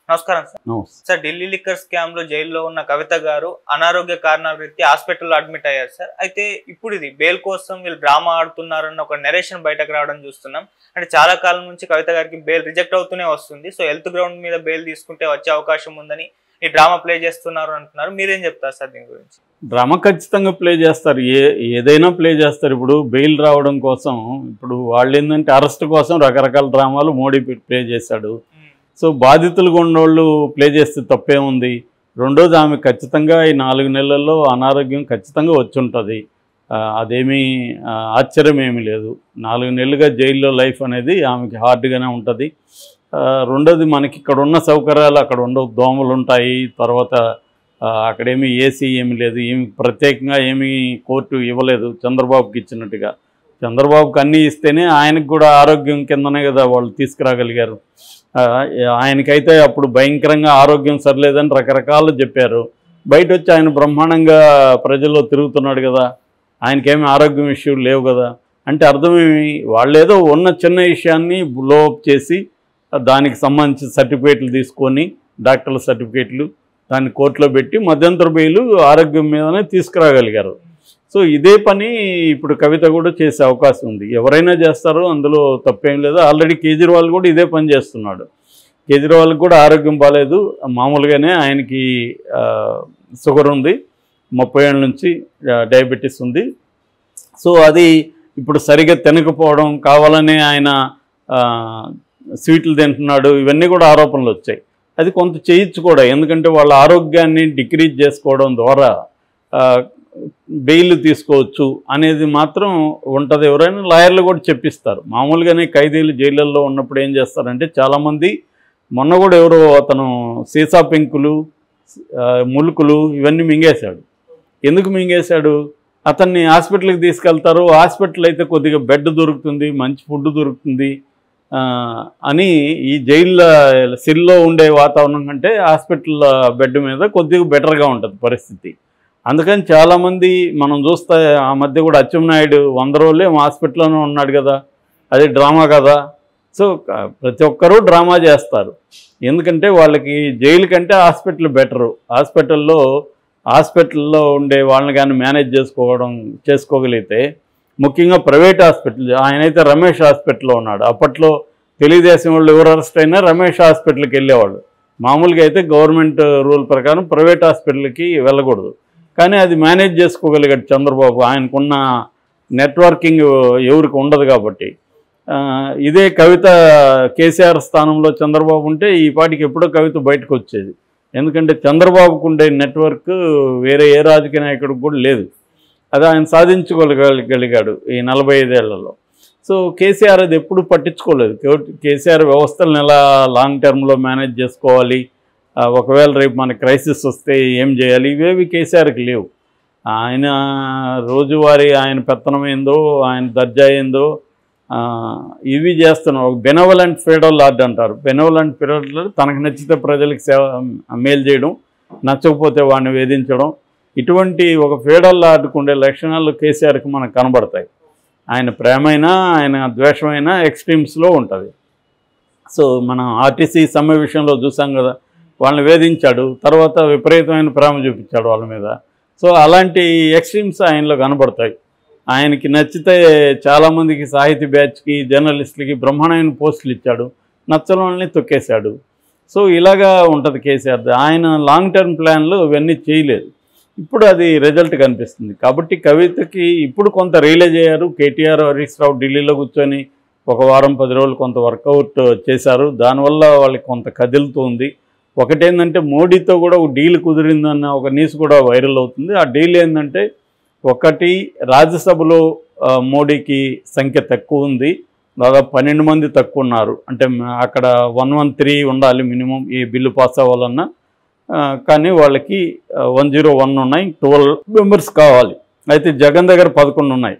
నమస్కారం సార్ నమస్తే sir Delhi liquor scam లో జైల్లో ఉన్న కవిత గారు అనారోగ్య కారణాల రీత్యా హాస్పిటల్లో అడ్మిట్ అయ్యారు సార్ అయితే ఇప్పుడు ఇది బెయిల్ కోసం వీళ్ళు డ్రామా ఆడుతున్నారన్న ఒక నెరేషన్ బయటకు రావడం చూస్తున్నాం అంటే చాలా కాలం నుంచి కవిత గారికి బెయిల్ రిజెక్ట్ అవుతూనే వస్తుంది సో హెల్త్ గ్రౌండ్ మీద బెయిల్ తీసుకుంటే వచ్చే అవకాశం ఉందని ఈ డ్రామా ప్లే చేస్తున్నారు అంటున్నారు మీరేం చెప్తారు సార్ దీని గురించి డ్రామా ఖచ్చితంగా ప్లే చేస్తారు ఏ ఏదైనా ప్లే చేస్తారు ఇప్పుడు బెయిల్ రావడం కోసం ఇప్పుడు వాళ్ళు ఏంటంటే అరెస్ట్ కోసం రకరకాల డ్రామాలు మోడీ ప్లే చేశాడు సో బాధితులుగా ఉన్నోళ్ళు ప్లే చేస్తే తప్పే ఉంది రెండోది ఆమె ఖచ్చితంగా ఈ నాలుగు నెలల్లో అనారోగ్యం ఖచ్చితంగా వచ్చి ఉంటుంది ఆ, అదేమీ ఆ, ఆశ్చర్యం ఏమీ లేదు నాలుగు నెలలుగా జైల్లో లైఫ్ అనేది ఆమెకి హార్డ్గానే ఉంటుంది ఆ, రెండోది మనకి ఇక్కడ ఉన్న సౌకర్యాలు అక్కడ ఉండవు దోమలు ఉంటాయి తర్వాత ఆ, అక్కడేమీ ఏసీ ఏమీ లేదు ఏమి ప్రత్యేకంగా ఏమీ కోర్టు ఇవ్వలేదు చంద్రబాబుకి ఇచ్చినట్టుగా చంద్రబాబుకి అన్నీ ఇస్తేనే ఆయనకు కూడా ఆరోగ్యం కిందనే కదా వాళ్ళు తీసుకురాగలిగారు ఆ, ఆయనకైతే అప్పుడు భయంకరంగా ఆరోగ్యం సరిలేదని రకరకాలు చెప్పారు బయట వచ్చి ఆయన బ్రహ్మాండంగా ప్రజల్లో తిరుగుతున్నాడు కదా ఆయనకేమీ ఆరోగ్యం ఇష్యూ లేవు కదా అంటే అర్థమేమి వాళ్ళేదో ఉన్న చిన్న విషయాన్ని బ్లోఅప్ చేసి దానికి సంబంధించిన సర్టిఫికేట్లు తీసుకొని డాక్టర్ల సర్టిఫికేట్లు దాన్ని కోర్టులో పెట్టి మధ్యంతర బెయిలు ఆరోగ్యం మీదనే తీసుకురాగలిగారు సో ఇదే పని ఇప్పుడు కవిత కూడా చేసే అవకాశం ఉంది ఎవరైనా చేస్తారో అందులో తప్పేం లేదు ఆల్రెడీ కేజ్రీవాల్ కూడా ఇదే పని చేస్తున్నాడు కేజ్రీవాల్కి కూడా ఆరోగ్యం బాగాలేదు మామూలుగానే ఆయనకి ఆ, షుగర్ ఉంది ముప్పై ఏళ్ళ నుంచి ఆ, డయాబెటీస్ ఉంది సో అది ఇప్పుడు సరిగా తినకపోవడం కావాలని ఆయన ఆ, స్వీట్లు తింటున్నాడు ఇవన్నీ కూడా ఆరోపణలు వచ్చాయి అది కొంత చేయొచ్చు కూడా ఎందుకంటే వాళ్ళ ఆరోగ్యాన్ని డిక్రీజ్ చేసుకోవడం ద్వారా ఆ, బెయిల్ తీసుకోవచ్చు అనేది మాత్రం ఉంటుంది ఎవరైనా లాయర్లు కూడా చెప్పిస్తారు మామూలుగానే ఖైదీలు జైళ్ళల్లో ఉన్నప్పుడు ఏం చేస్తారంటే చాలామంది మొన్న కూడా ఎవరో అతను సీసా పెంకులు ఆ, ములుకులు ఇవన్నీ మింగేశాడు ఎందుకు మింగేశాడు అతన్ని హాస్పిటల్కి తీసుకెళ్తారు హాస్పిటల్ అయితే కొద్దిగా బెడ్ దొరుకుతుంది మంచి ఫుడ్ దొరుకుతుంది ఆ, అని ఈ జైల్లో సిల్లో ఉండే వాతావరణం కంటే హాస్పిటల్ బెడ్ మీద కొద్దిగా బెటర్గా ఉంటుంది పరిస్థితి అందుకని చాలామంది మనం చూస్తే ఆ మధ్య కూడా అచ్చెన్నాయుడు వంద రోజులే హాస్పిటల్లోనే ఉన్నాడు కదా అది డ్రామా కదా సో క- ప్రతి ఒక్కరూ డ్రామా చేస్తారు ఎందుకంటే వాళ్ళకి జైలు కంటే హాస్పిటల్ బెటరు హాస్పిటల్లో హాస్పిటల్లో ఉండే వాళ్ళని కానీ మేనేజ్ చేసుకోవడం చేసుకోగలిగితే ముఖ్యంగా ప్రైవేట్ హాస్పిటల్ ఆయనైతే రమేష్ హాస్పిటల్లో ఉన్నాడు అప్పట్లో తెలుగుదేశం వాళ్ళు ఎవరు అరెస్ట్ అయినా రమేష్ హాస్పిటల్కి వెళ్ళేవాళ్ళు మామూలుగా అయితే గవర్నమెంట్ రూల్ ప్రకారం ప్రైవేట్ హాస్పిటల్కి వెళ్ళకూడదు కానీ అది మేనేజ్ చేసుకోగలిగాడు చంద్రబాబు ఆయనకున్న నెట్వర్కింగ్ ఎవరికి ఉండదు కాబట్టి ఆ, ఇదే కవిత కేసీఆర్ స్థానంలో చంద్రబాబు ఉంటే ఈ పాటికి ఎప్పుడో కవిత బయటకు వచ్చేది ఎందుకంటే చంద్రబాబుకు ఉండే నెట్వర్క్ వేరే ఏ రాజకీయ నాయకుడికి కూడా లేదు అది ఆయన సాధించుకోగలిగాడు ఈ నలభై ఐదేళ్లలో సో కేసీఆర్ అది ఎప్పుడు పట్టించుకోలేదు కే- కేసీఆర్ వ్యవస్థలను ఎలా లాంగ్ టర్మ్లో మేనేజ్ చేసుకోవాలి ఆ, ఒకవేళ రేపు మన క్రైసిస్ వస్తే ఏం చేయాలి ఇవేవి కేసీఆర్కి లేవు ఆయన రోజువారీ ఆయన పెత్తనం ఏందో ఆయన దర్జా ఏందో ఆ, ఇవి చేస్తున్నాం ఒక బెనవలెంట్ ఫెడరల్ లార్డ్ అంటారు బెనవలెంట్ ఫెడరల్ తనకు నచ్చితే ప్రజలకు సేవ మేలు చేయడం నచ్చకపోతే వాడిని వేధించడం ఇటువంటి ఒక ఫెడరల్ లార్డ్కు ఉండే లక్షణాలు కేసీఆర్కి మనకు కనబడతాయి ఆయన ప్రేమైనా ఆయన ద్వేషమైనా ఎక్స్ట్రీమ్స్లో ఉంటుంది సో మనం ఆర్టీసీ సమ్మె విషయంలో చూసాం కదా వాళ్ళని వేధించాడు తర్వాత విపరీతమైన ప్రేమ చూపించాడు వాళ్ళ మీద సో అలాంటి ఎక్స్ట్రీమ్స్ ఆయనలో కనబడతాయి ఆయనకి నచ్చితే చాలామందికి సాహితీ బ్యాచ్కి జర్నలిస్టులకి బ్రహ్మాండమైన పోస్టులు ఇచ్చాడు నచ్చని వాళ్ళని తొక్కేశాడు సో ఇలాగా ఉంటుంది కేసీఆర్ ఆయన లాంగ్ టర్మ్ ప్లాన్లు ఇవన్నీ చేయలేదు ఇప్పుడు అది రిజల్ట్ కనిపిస్తుంది కాబట్టి కవితకి ఇప్పుడు కొంత రియలైజ్ అయ్యారు కేటీఆర్ హరీష్ రావు ఢిల్లీలో కూర్చొని ఒక వారం పది రోజులు కొంత వర్కౌట్ చేశారు దానివల్ల వాళ్ళకి కొంత కదులుతుంది ఒకటేంటంటే మోడీతో కూడా ఒక డీల్ కుదిరిందన్న ఒక న్యూస్ కూడా వైరల్ అవుతుంది ఆ డీల్ ఏంటంటే ఒకటి రాజ్యసభలో ఆ, మోడీకి సంఖ్య తక్కువ ఉంది దాదాపు పన్నెండు మంది తక్కువ ఉన్నారు అంటే మ- అక్కడ వన్ వన్ త్రీ ఉండాలి మినిమం ఈ బిల్లు పాస్ అవ్వాలన్నా ఆ, కానీ వాళ్ళకి వన్ జీరో వన్ ఉన్నాయి ట్వెల్వ్ మెంబర్స్ కావాలి అయితే జగన్ దగ్గర పదకొండు ఉన్నాయి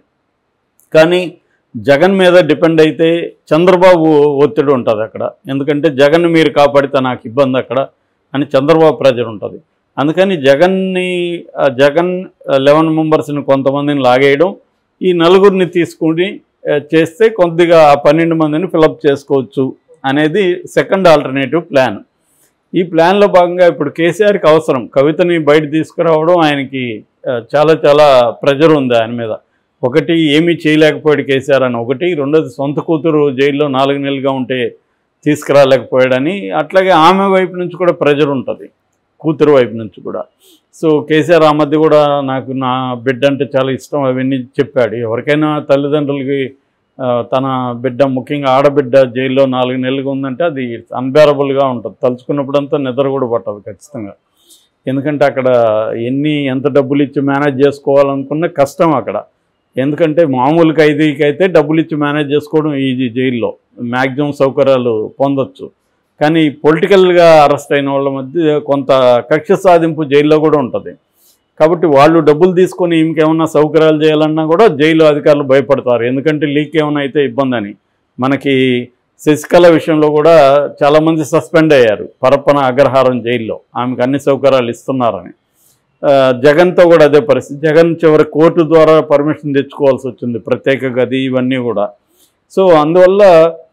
కానీ జగన్ మీద డిపెండ్ అయితే చంద్రబాబు ఒత్తిడి ఉంటుంది అక్కడ ఎందుకంటే జగన్ మీరు కాపాడితే నాకు ఇబ్బంది అక్కడ అని చంద్రబాబు ప్రెజర్ ఉంటుంది అందుకని జగన్ని ఆ జగన్ లెవెన్ మెంబర్స్ని కొంతమందిని లాగేయడం ఈ నలుగురిని తీసుకుని ఆ, చేస్తే కొద్దిగా ఆ పన్నెండు మందిని ఫిలప్ చేసుకోవచ్చు అనేది సెకండ్ ఆల్టర్నేటివ్ ప్లాన్ ఈ ప్లాన్లో భాగంగా ఇప్పుడు కేసీఆర్కి అవసరం కవితని బయట తీసుకురావడం ఆయనకి ఆ, చాలా చాలా ప్రెజర్ ఉంది ఆయన మీద ఒకటి ఏమీ చేయలేకపోయాడు కేసీఆర్ అని ఒకటి రెండోది సొంత కూతురు జైల్లో నాలుగు నెలలుగా ఉంటే తీసుకురాలేకపోయాడని అట్లాగే ఆమె వైపు నుంచి కూడా ప్రెజర్ ఉంటుంది కూతురు వైపు నుంచి కూడా సో కేసీఆర్ ఆ మధ్య కూడా నాకు నా బిడ్డ అంటే చాలా ఇష్టం అవన్నీ చెప్పాడు ఎవరికైనా తల్లిదండ్రులకి ఆ, తన బిడ్డ ముఖ్యంగా ఆడబిడ్డ జైల్లో నాలుగు నెలలుగా ఉందంటే అది అన్బేరబుల్గా ఉంటుంది తలుచుకున్నప్పుడంతా నిద్ర కూడా పట్టదు ఖచ్చితంగా ఎందుకంటే అక్కడ ఎన్ని ఎంత డబ్బులు ఇచ్చి మేనేజ్ చేసుకోవాలనుకున్న కష్టం అక్కడ ఎందుకంటే మామూలు ఖైదీకి అయితే డబ్బులు ఇచ్చి మేనేజ్ చేసుకోవడం ఈజీ జైల్లో మ్యాక్సిమం సౌకర్యాలు పొందొచ్చు కానీ పొలిటికల్గా అరెస్ట్ అయిన వాళ్ళ మధ్య కొంత కక్ష సాధింపు జైల్లో కూడా ఉంటుంది కాబట్టి వాళ్ళు డబ్బులు తీసుకొని ఇంకేమన్నా సౌకర్యాలు చేయాలన్నా కూడా జైలు అధికారులు భయపడతారు ఎందుకంటే లీక్ ఏమైనా అయితే ఇబ్బంది అని మనకి శశికళ విషయంలో కూడా చాలామంది సస్పెండ్ అయ్యారు పరప్పన అగ్రహారం జైల్లో ఆమెకు అన్ని సౌకర్యాలు ఇస్తున్నారని ఆ, జగన్తో కూడా అదే పరిస్థితి జగన్ చివరి కోర్టు ద్వారా పర్మిషన్ తెచ్చుకోవాల్సి వచ్చింది ప్రత్యేక గది ఇవన్నీ కూడా సో అందువల్ల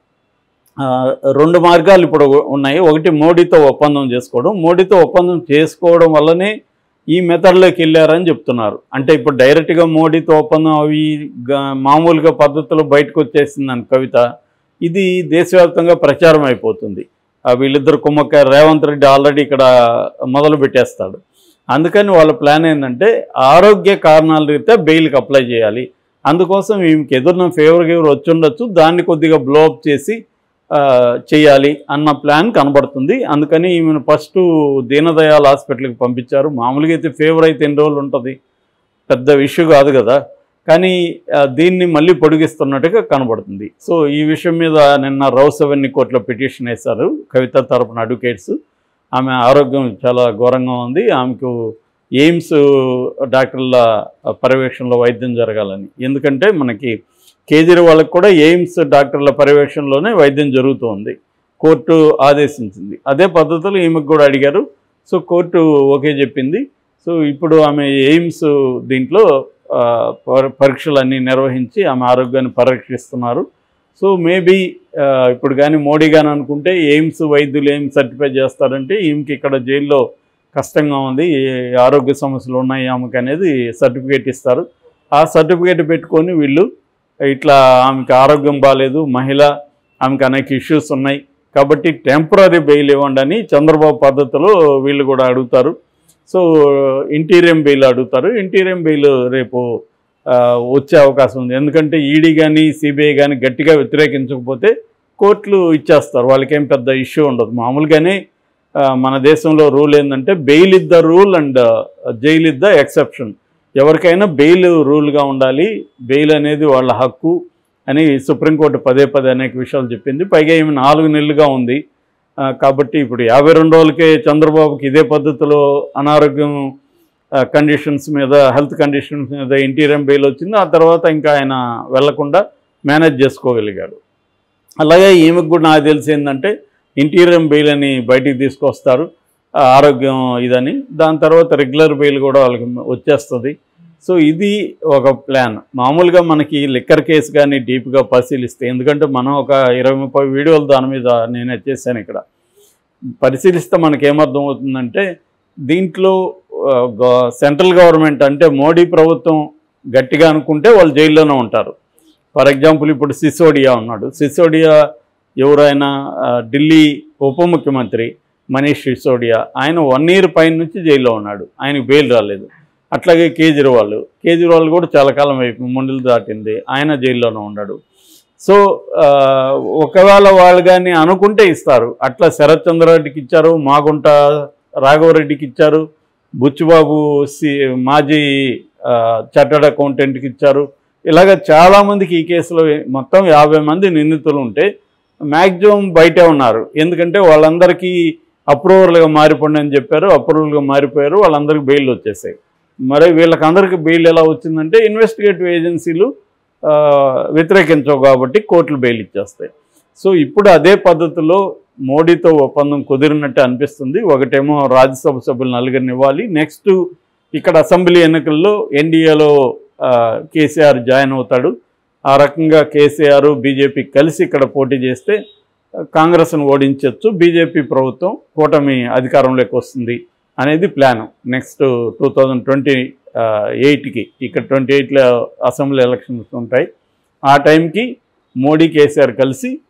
ఆ, రెండు మార్గాలు ఇప్పుడు ఉన్నాయి ఒకటి మోడీతో ఒప్పందం చేసుకోవడం మోడీతో ఒప్పందం చేసుకోవడం వల్లనే ఈ మెథడ్లోకి వెళ్ళారని చెప్తున్నారు అంటే ఇప్పుడు డైరెక్ట్గా మోడీతో ఒప్పందం అవి గా- మామూలుగా పద్ధతిలో బయటకు వచ్చేసిందని కవిత ఇది దేశవ్యాప్తంగా ప్రచారం అయిపోతుంది ఆ వీళ్ళిద్దరు కుమ్మక్క రేవంత్ రెడ్డి ఆల్రెడీ ఇక్కడ మొదలు పెట్టేస్తాడు అందుకని వాళ్ళ ప్లాన్ ఏంటంటే ఆరోగ్య కారణాల రీత్యా బెయిల్కి అప్లై చేయాలి అందుకోసం ఈమెకి ఎదురున్న ఫేవర్ గేవర్ వచ్చి ఉండొచ్చు దాన్ని కొద్దిగా బ్లోఅప్ చేసి ఆ, చేయాలి అన్న ప్లాన్ కనబడుతుంది అందుకని ఈమెను ఫస్ట్ దీనదయాల్ హాస్పిటల్కి పంపించారు మామూలుగా అయితే ఫేవర్ అయితే ఎన్ని రోజులు ఉంటుంది పెద్ద ఇష్యూ కాదు కదా కానీ ఆ, దీన్ని మళ్ళీ పొడిగిస్తున్నట్టుగా కనబడుతుంది సో ఈ విషయం మీద నిన్న రౌస్ అవన్నీ కోర్టులో పిటిషన్ వేశారు కవిత తరపున అడ్వకేట్స్ ఆమె ఆరోగ్యం చాలా ఘోరంగా ఉంది ఆమెకు ఎయిమ్స్ డాక్టర్ల పర్యవేక్షణలో వైద్యం జరగాలని ఎందుకంటే మనకి కేజ్రీవాళ్ళకి కూడా ఎయిమ్స్ డాక్టర్ల పర్యవేక్షణలోనే వైద్యం జరుగుతోంది కోర్టు ఆదేశించింది అదే పద్ధతిలో ఈమెకు కూడా అడిగారు సో కోర్టు ఓకే చెప్పింది సో ఇప్పుడు ఆమె ఎయిమ్స్ దీంట్లో ఆ, పర- పరీక్షలన్నీ నిర్వహించి ఆమె ఆరోగ్యాన్ని పరీక్షిస్తున్నారు సో మేబీ ఇప్పుడు కానీ మోడీ కానీ అనుకుంటే ఎయిమ్స్ వైద్యులు ఏం సర్టిఫై చేస్తారంటే ఈమెకి ఇక్కడ జైల్లో కష్టంగా ఉంది ఏ ఆరోగ్య సమస్యలు ఉన్నాయి ఆమెకు అనేది సర్టిఫికేట్ ఇస్తారు ఆ సర్టిఫికేట్ పెట్టుకొని వీళ్ళు ఇట్లా ఆమెకి ఆరోగ్యం బాగాలేదు మహిళ ఆమెకు అనేక ఇష్యూస్ ఉన్నాయి కాబట్టి టెంపరీ బెయిల్ ఇవ్వండి అని చంద్రబాబు పద్ధతిలో వీళ్ళు కూడా అడుగుతారు సో ఇంటీరియం బెయిల్ అడుగుతారు ఇంటీరియం బెయిల్ రేపు ఆ, వచ్చే అవకాశం ఉంది ఎందుకంటే ఈడీ కానీ సిబిఐ కానీ గట్టిగా వ్యతిరేకించకపోతే కోర్టులు ఇచ్చేస్తారు వాళ్ళకేం పెద్ద ఇష్యూ ఉండదు మామూలుగానే ఆ, మన దేశంలో రూల్ ఏంటంటే bail is the rule and jail is the exception ఎవరికైనా బెయిల్ రూల్గా ఉండాలి బెయిల్ అనేది వాళ్ళ హక్కు అని సుప్రీంకోర్టు పదే పదే అనేక విషయాలు చెప్పింది పైగా ఈమె నాలుగు నెలలుగా ఉంది ఆ, కాబట్టి ఇప్పుడు యాభై రెండు రోజులకే చంద్రబాబుకి ఇదే పద్ధతిలో అనారోగ్యం కండిషన్స్ మీద హెల్త్ కండిషన్స్ మీద ఇంటీరియం బెయిల్ వచ్చింది ఆ తర్వాత ఇంకా ఆయన వెళ్లకుండా మేనేజ్ చేసుకోగలిగాడు అలాగే ఈమెకు కూడా నాకు తెలిసి ఏంటంటే ఇంటీరియం బెయిల్ అని బయటికి తీసుకొస్తారు ఆ ఆరోగ్యం ఇదని దాని తర్వాత రెగ్యులర్ బెయిల్ కూడా వాళ్ళకి వచ్చేస్తుంది సో ఇది ఒక ప్లాన్ మామూలుగా మనకి లిక్కర్ కేసు కానీ డీప్గా పరిశీలిస్తే ఎందుకంటే మనం ఒక ఇరవై ముప్పై వీడియోలు దాని మీద నేను చేశాను ఇక్కడ పరిశీలిస్తే మనకి ఏమర్థం అవుతుందంటే దీంట్లో ఆ, గ- సెంట్రల్ గవర్నమెంట్ అంటే మోడీ ప్రభుత్వం గట్టిగా అనుకుంటే వాళ్ళు జైల్లోనే ఉంటారు ఫర్ ఎగ్జాంపుల్ ఇప్పుడు సిసోడియా ఉన్నాడు సిసోడియా ఎవరైనా ఆ, ఢిల్లీ ఉప ముఖ్యమంత్రి మనీష్ సిసోడియా ఆయన వన్ ఇయర్ పైన నుంచి జైల్లో ఉన్నాడు ఆయనకు బెయిల్ రాలేదు అట్లాగే కేజ్రీవాల్ కేజ్రీవాల్ కూడా చాలా కాలం అయిపోయింది ముందులు దాటింది ఆయన జైల్లోనే ఉన్నాడు సో ఆ, ఒకవేళ వాళ్ళు కానీ అనుకుంటే ఇస్తారు అట్లా శరత్ చంద్రారెడ్డికి ఇచ్చారు మాగుంట రాఘవరెడ్డికి ఇచ్చారు బుచ్చిబాబు సి మాజీ ఆ, చార్టర్డ్ అకౌంటెంట్కి ఇచ్చారు ఇలాగ చాలామందికి ఈ కేసులో మొత్తం యాభై మంది నిందితులు ఉంటే మ్యాక్సిమం బయటే ఉన్నారు ఎందుకంటే వాళ్ళందరికీ అప్రూవల్గా మారిపోండి అని చెప్పారు అప్రూవల్గా మారిపోయారు వాళ్ళందరికీ బెయిల్ వచ్చేసాయి మరి వీళ్ళకందరికీ బెయిల్ ఎలా వచ్చిందంటే ఇన్వెస్టిగేటివ్ ఏజెన్సీలు ఆ, వ్యతిరేకించవు కాబట్టి కోర్టులు బెయిల్ ఇచ్చేస్తాయి సో ఇప్పుడు అదే పద్ధతిలో మోడీతో ఒప్పందం కుదిరినట్టు అనిపిస్తుంది ఒకటేమో రాజ్యసభ సభ్యులు నలుగురిని ఇవ్వాలి నెక్స్ట్ ఇక్కడ అసెంబ్లీ ఎన్నికల్లో ఎన్డీఏలో కేసీఆర్ జాయిన్ అవుతాడు ఆ రకంగా కేసీఆర్ బీజేపీ కలిసి ఇక్కడ పోటీ చేస్తే కాంగ్రెస్ను ఓడించవచ్చు బీజేపీ ప్రభుత్వం కూటమి అధికారంలోకి వస్తుంది అనేది plan next two thousand twenty ఎయిట్కి ఇక్కడ ట్వంటీ ఎయిట్లో అసెంబ్లీ ఎలక్షన్స్ ఉంటాయి ఆ టైంకి మోడీ కేసీఆర్ కలిసి